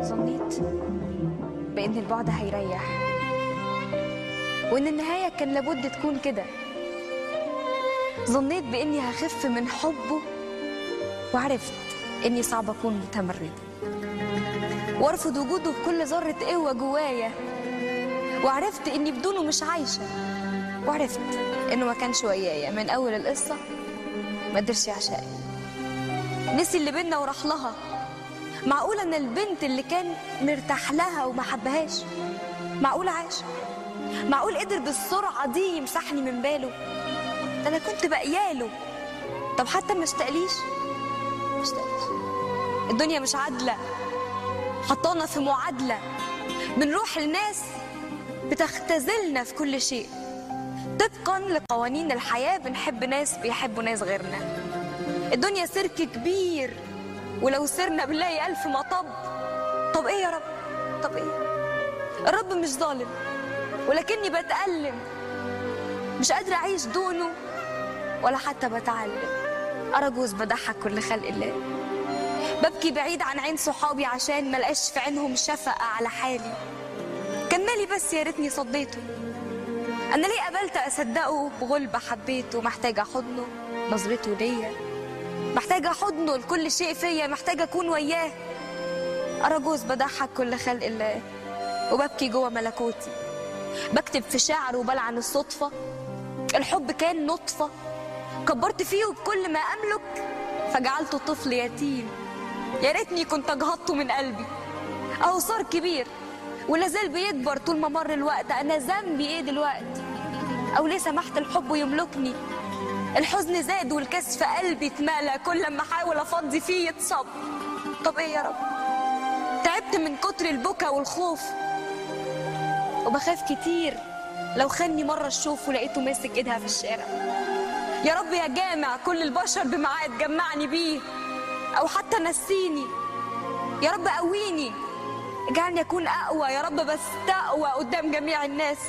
ظنيت بإن البعد هيريح وإن النهاية كان لابد تكون كده ظنيت بإني هخف من حبه وعرفت إني صعب أكون متمردة وارفض وجوده بكل ذرة قوة جوايا وعرفت إني بدونه مش عايشة وعرفت إنه ما كانش ويايا من أول القصة ما قدرش يعشقني نسي اللي بينا وراح لها معقول ان البنت اللي كان مرتاح لها وما حبهاش معقول عاش معقول قدر بالسرعه دي يمسحني من باله ده انا كنت بقياله طب حتى ما اشتقليش ما اشتقليش الدنيا مش عادله حطانا في معادله بنروح لناس بتختزلنا في كل شيء طبقا لقوانين الحياه بنحب ناس بيحبوا ناس غيرنا الدنيا سيرك كبير ولو سرنا بنلاقي ألف مطب طب إيه يا رب طب إيه الرب مش ظالم ولكني بتألم مش قادرة أعيش دونه ولا حتى بتعلم أرجوز بضحك كل خلق الله ببكي بعيد عن عين صحابي عشان ملقاش في عينهم شفقة على حالي كان مالي بس يا ريتني صديته أنا ليه قبلت أصدقه بغلبة حبيته محتاجة حضنه نظرته ليا محتاجة حضنه لكل شيء فيا محتاجة أكون وياه أرجوز بضحك كل خلق الله وببكي جوه ملكوتي بكتب في شعر وبلعن الصدفة الحب كان نطفة كبرت فيه بكل ما أملك فجعلته طفل يتيم يا ريتني كنت أجهضته من قلبي أهو صار كبير ولا زال بيكبر طول ما مر الوقت أنا ذنبي إيه دلوقتي أو ليه سمحت الحب يملكني الحزن زاد والكاس في قلبي اتملى كل ما احاول افضي فيه يتصب طب ايه يا رب تعبت من كتر البكا والخوف وبخاف كتير لو خاني مرة الشوف ولقيته ماسك ايدها في الشارع يا رب يا جامع كل البشر بميعاد جمعني بيه او حتى نسيني يا رب قويني اجعلني اكون اقوى يا رب بس تقوى قدام جميع الناس